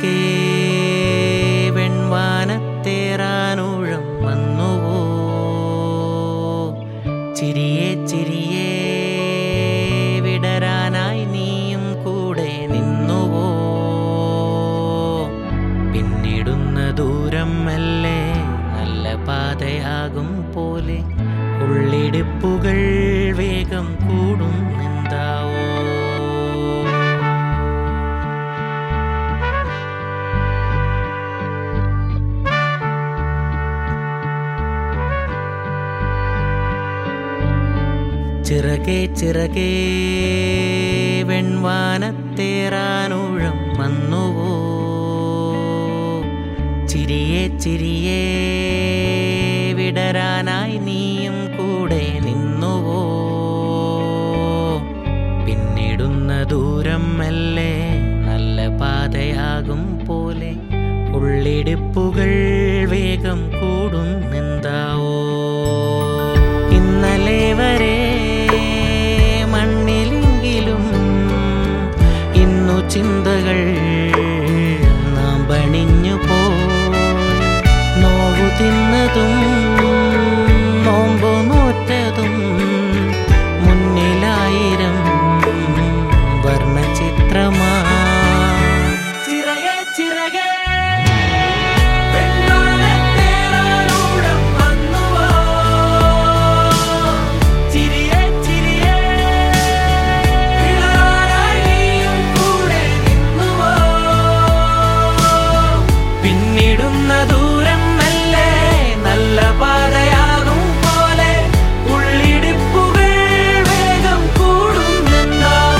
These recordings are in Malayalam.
ചിറകേ വെൺവാനത്തേറാനൂഴം വന്നുവോ ചിരിയെ ചിരിയെ വിടരാനായി നീയും കൂടെ നിന്നുവോ പിന്നിടുന്ന ദൂരം അല്ലേ നല്ല പാതയാകും പോലെ ഉള്ളിടിപ്പുകൾ വേഗം കൂടും എന്താവോ ചിറകെ ചിറകെ വെൺവാനത്തേറാനൂഴം വന്നുവോ ചിരിയെ ചിരിയെ വിടരാനായി നീയും കൂടെ നിന്നുവോ പിന്നിടുന്ന ദൂരം അല്ലേ നല്ല പാതയാകും പോലെ ഉള്ളിടിപ്പുകൾ വേഗം കൂടും എന്താവോ ഇന്നലെ വരെ മണ്ണിലെങ്കിലും ഇന്നു ചിന്തകൾ നാം പണിഞ്ഞു പോയി നോവു തിന്നതും നോമ്പു നോറ്റതും മുന്നിലായിരം വർണ്ണചിത്രമാ ചിറകെ ചിറകെ വെണ്ണാനത്തേറാനൂടം വന്നുവോ ചിരിയെ ചിരിയെ വിളറാനായി നീയും കൂടെ നിന്നുവോ പിന്നിടുന്ന ദൂരം അല്ലേ നല്ല പാതയാകും പോലെ ഉള്ളിടിപ്പുകൾ വേഗം കൂടുന്നുണ്ടാവോ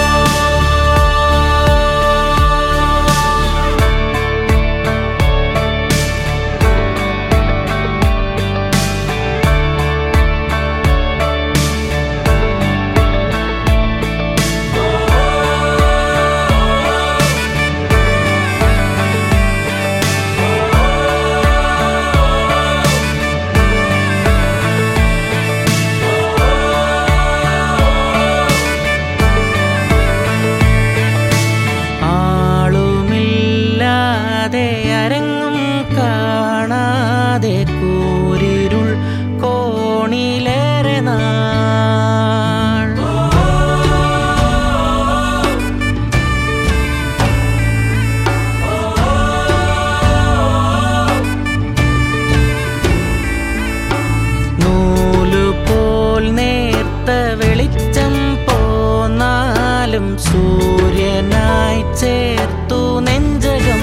ആളുമില്ലാതെ അരങ്ങും കാണാതെ കൂരിരുൾ കോണിലേറെ നാൾ നൂലുപോൽ നേർത്ത വെളിച്ചം പോന്നാലും സൂര്യനായി ചേർത്തു നെഞ്ചകം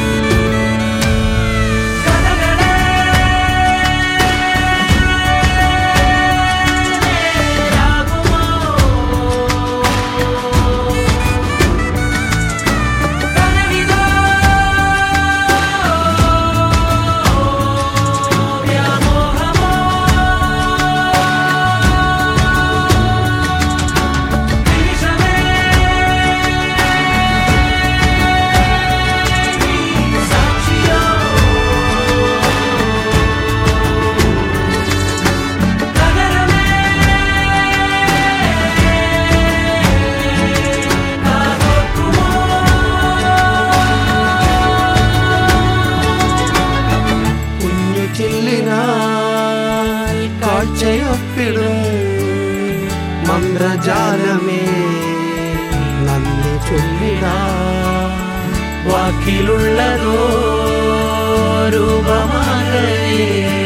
കുഞ്ഞു ചില്ലിനാൽ കാഴ്ചയൊപ്പിടും മന്ത്രജാലമേ നന്ദി ചൊല്ലിടാ വാക്കിലുള്ളതോ രൂപമാകേ